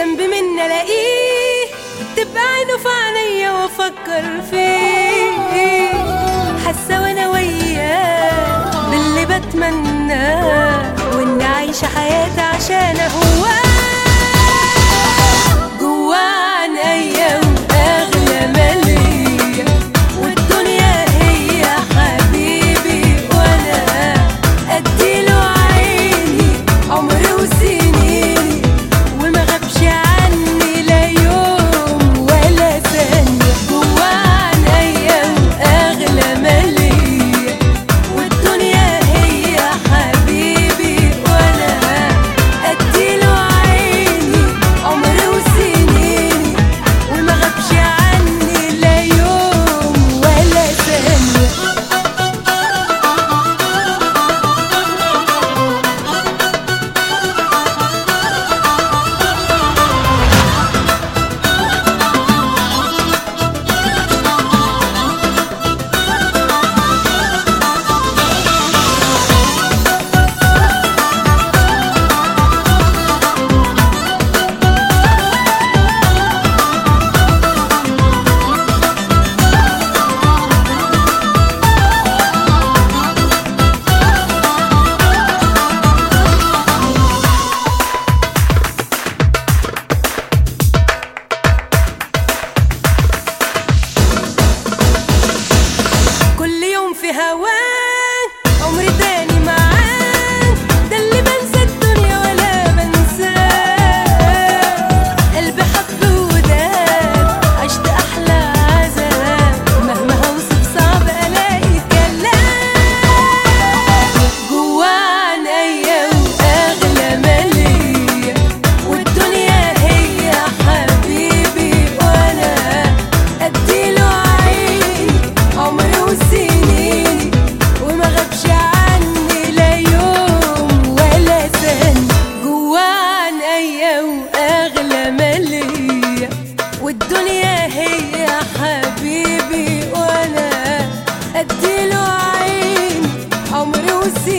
جنب مني الاقيه تبقى عينه في عينيا وافكر فيه حاسه وانا وياه باللي بتمناه واني عايشه حياتي عشان هواه جوا عينيا واغلى مالية والدنيا هي حبيبي وانا اديله عيني عمري وسنيني وما غابش عني لا يوم ولا ثانية جوا عينيا واغلى مالية والدنيا هي حبيبي وانا اديله عيني عمري وسنيني وما غابش عني لا يوم ولا ثانية كل يوم في هواك عمري تاني معاك ده اللي بنسى الدنيا ولا بنساه قلبي حب وداد عشت احلى عذاب مهما هوصف صعب الاقي كلام جوا عينيا واغلى مالية والدنيا هي حبيبي وانا اديله عيني عمري وسنيني وما غابش عني لا يوم ولا ثانية جوا عينيا واغلى مالية والدنيا هي حبيبي وانا اديله عيني عمري وسنيني